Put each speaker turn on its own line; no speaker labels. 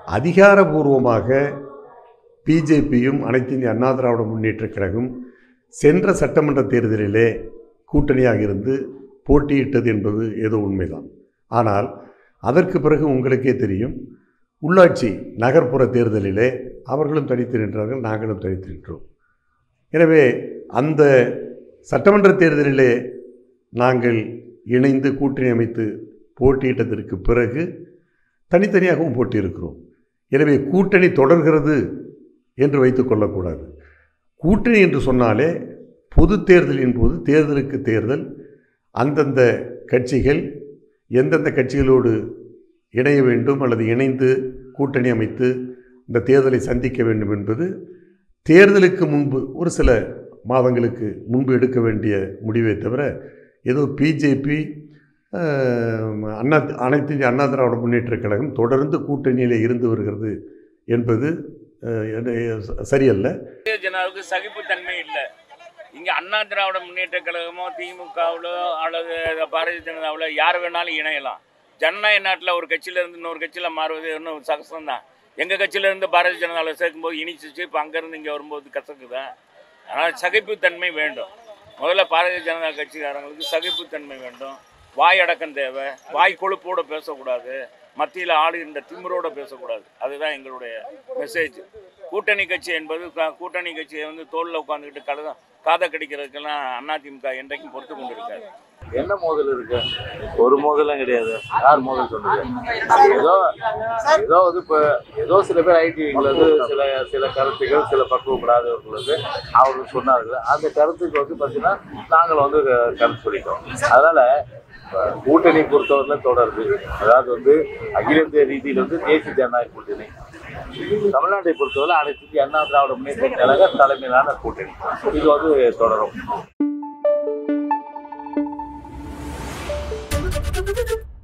அதிகாரபூர்வமாக பிஜேபியும் அனைத்து இந்திய அண்ணா திராவிட முன்னேற்றக் கழகம் சென்ற சட்டமன்ற தேர்தலிலே கூட்டணியாக இருந்து போட்டியிட்டது என்பது ஏதோ உண்மைதான் ஆனால் அதற்கு பிறகு உங்களுக்கே தெரியும் உள்ளாட்சி நகர்ப்புற தேர்தலிலே அவர்களும் தனித்து நின்றார்கள் நாங்களும் தனித்து நின்றோம் எனவே அந்த சட்டமன்ற தேர்தலிலே நாங்கள் இணைந்து கூட்டணி அமைத்து போட்டியிட்டதற்கு பிறகு தனித்தனியாகவும் போட்டியிருக்கிறோம் எனவே கூட்டணி தொடர்கிறது என்று வைத்துக் கொள்ளக்கூடாது கூட்டணி என்று சொன்னாலே பொது தேர்தலின் போது தேர்தலுக்கு தேர்தல் அந்தந்த கட்சிகள் எந்தெந்த கட்சிகளோடு இணைய வேண்டும் அல்லது இணைந்து கூட்டணி அமைத்து இந்த தேர்தலை சந்திக்க வேண்டும் என்பது தேர்தலுக்கு முன்பு ஒரு சில மாதங்களுக்கு முன்பு எடுக்க வேண்டிய முடிவை தவிர ஏதோ பிஜேபி அண்ணா அனைத்து இந்திய அண்ணா திராவிட முன்னேற்றக் கழகம் தொடர்ந்து கூட்டணியில் இருந்து வருகிறது என்பது அஹ், எது- சரியல்ல
பாரதிய ஜனதாவுக்கு சகிப்புத்தன்மை இல்லை இங்கே அண்ணா திராவிட முன்னேற்ற கழகமோ திமுகவிலோ அல்லது பாரதிய ஜனதாவில் யார் வேணாலும் இணையலாம் ஜனநாயக நாட்டில் ஒரு கட்சியிலேருந்து இன்னொரு கட்சியில் மாறுவது இன்னும் சகசம்தான் எங்கள் கட்சியிலேருந்து பாரதிய ஜனதாவில் சேர்க்கும்போது இனிச்சிச்சு இப்போ அங்கேருந்து இங்கே வரும்போது கசக்குதான் அதனால் சகிப்புத்தன்மை வேண்டும் முதல்ல பாரதிய ஜனதா கட்சிக்காரங்களுக்கு சகிப்புத்தன்மை வேண்டும் வாய் அடக்கம் தேவை வாய் கொழுப்போடு பேசக்கூடாது மத்தியில் ஆளுகின்ற திமிரோட பேசக்கூடாது அதுதான் எங்களுடைய மெசேஜ் கூட்டணி கட்சி என்பது க- கூட்டணி கட்சியை வந்து தோளில் உட்காந்துக்கிட்டு கழுத காதை கடிக்கிறதுக்கெல்லாம் அதிமுக என்றைக்கும் பொறுத்து கொண்டு இருக்காது
என்ன மோதல் இருக்கு ஒரு மோதலும் கிடையாது யார் மோதல் சொன்னது ஏதோ ஏதோ வந்து இப்போ ஏதோ சில பேர் ஐடிவிங்கள வந்து சில சில கருத்துக்கள் சில பக்குவப்படாதவர்களுக்கு அவர்கள் சொன்னார்கள் அந்த கருத்துக்கு வந்து பார்த்தீங்கன்னா நாங்கள் வந்து க- கருத்து சொல்லிட்டோம் அதனால இப்ப கூட்டணி பொறுத்தவரையில தொடருது அதாவது வந்து அகில இந்திய ரீதியில் வந்து தேசிய ஜனநாயக கூட்டணி தமிழ்நாட்டை பொறுத்தவரை அனைத்து இந்திய அண்ணா திராவிட முன்னேற்ற கழக தலைமையிலான கூட்டணி இது வந்து தொடரும்